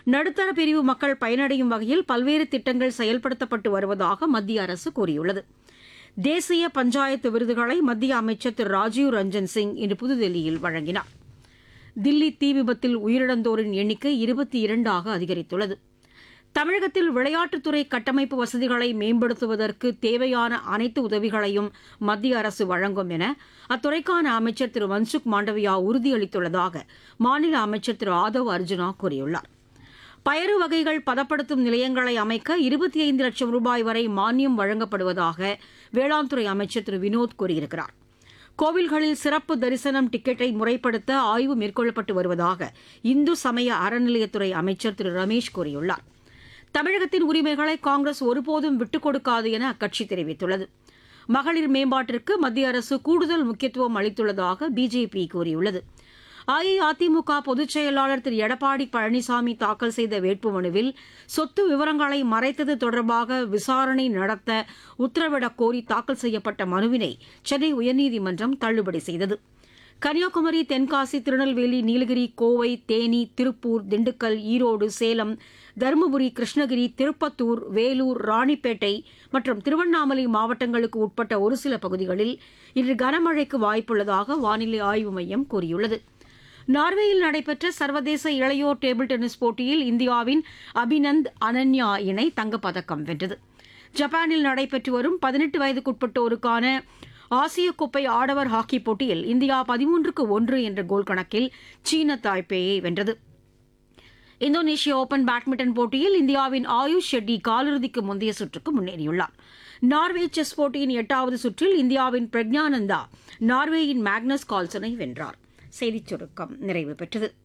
நடுத்தர பிரிவு மக்கள் பயனடையும் வகையில் பல்வேறு திட்டங்கள் செயல்படுத்தப்பட்டு வருவதாக மத்திய அரசு கூறியுள்ளது தேசிய பஞ்சாயத்து விருதுகளை மத்திய அமைச்சர் திரு ராஜீவ் ரஞ்சன் சிங் இன்று புதுதில்லியில் வழங்கினார் தில்லி தீ விபத்தில் உயிரிழந்தோரின் எண்ணிக்கை இருபத்தி இரண்டாக அதிகரித்துள்ளது தமிழகத்தில் விளையாட்டுத்துறை கட்டமைப்பு வசதிகளை மேம்படுத்துவதற்கு தேவையான அனைத்து உதவிகளையும் மத்திய அரசு வழங்கும் என அத்துறைக்கான அமைச்சர் திரு மன்சுக் மாண்டவியா உறுதியளித்துள்ளதாக மாநில அமைச்சர் திரு ஆதவ் அர்ஜுனா கூறியுள்ளார் பயறு வகைகள் பதப்படுத்தும் நிலையங்களை அமைக்க இருபத்தி ஐந்து லட்சம் ரூபாய் வரை மானியம் வழங்கப்படுவதாக வேளாண் துறை அமைச்சர் திரு வினோத் கூறியிருக்கிறார் கோவில்களில் சிறப்பு தரிசனம் டிக்கெட்டை முறைப்படுத்த ஆய்வு மேற்கொள்ளப்பட்டு வருவதாக இந்து சமய அறநிலையத்துறை அமைச்சர் திரு ரமேஷ் கூறியுள்ளார் தமிழகத்தின் உரிமைகளை காங்கிரஸ் ஒருபோதும் விட்டுக் கொடுக்காது என அக்கட்சி தெரிவித்துள்ளது மகளிர் மேம்பாட்டிற்கு மத்திய அரசு கூடுதல் முக்கியத்துவம் அளித்துள்ளதாக பிஜேபி கூறியுள்ளது அஇஅதிமுக பொதுச் செயலாளர் திரு எடப்பாடி பழனிசாமி தாக்கல் செய்த வேட்புமனுவில் சொத்து விவரங்களை மறைத்தது தொடர்பாக விசாரணை நடத்த உத்தரவிடக் கோரி தாக்கல் செய்யப்பட்ட மனுவினை சென்னை உயர்நீதிமன்றம் தள்ளுபடி செய்தது கன்னியாகுமரி தென்காசி திருநெல்வேலி நீலகிரி கோவை தேனி திருப்பூர் திண்டுக்கல் ஈரோடு சேலம் தருமபுரி கிருஷ்ணகிரி திருப்பத்தூர் வேலூர் ராணிப்பேட்டை மற்றும் திருவண்ணாமலை மாவட்டங்களுக்கு உட்பட்ட ஒரு சில பகுதிகளில் இன்று கனமழைக்கு வாய்ப்புள்ளதாக வானிலை ஆய்வு மையம் கூறியுள்ளது நார்வேயில் நடைபெற்ற சர்வதேச இளையோர் டேபிள் டென்னிஸ் போட்டியில் இந்தியாவின் அபிநந்த் அனன்யா இணை தங்கப்பதக்கம் வென்றது ஜப்பானில் நடைபெற்று வரும் பதினெட்டு வயதுக்குட்பட்டோருக்கான ஆசிய கோப்பை ஆடவர் ஹாக்கி போட்டியில் இந்தியா பதிமூன்றுக்கு ஒன்று என்ற கோல் கணக்கில் சீன தாய்பேயை வென்றது இந்தோனேஷிய ஓபன் பேட்மிண்டன் போட்டியில் இந்தியாவின் ஆயுஷ் ஷெட்டி காலிறுதிக்கு முந்தைய சுற்றுக்கு முன்னேறியுள்ளார் நார்வே செஸ் போட்டியின் எட்டாவது சுற்றில் இந்தியாவின் பிரக்ஞானந்தா நார்வேயின் மேக்னஸ் கால்சனை வென்றார் செய்திச் சுருக்கம் நிறைவு பெற்றது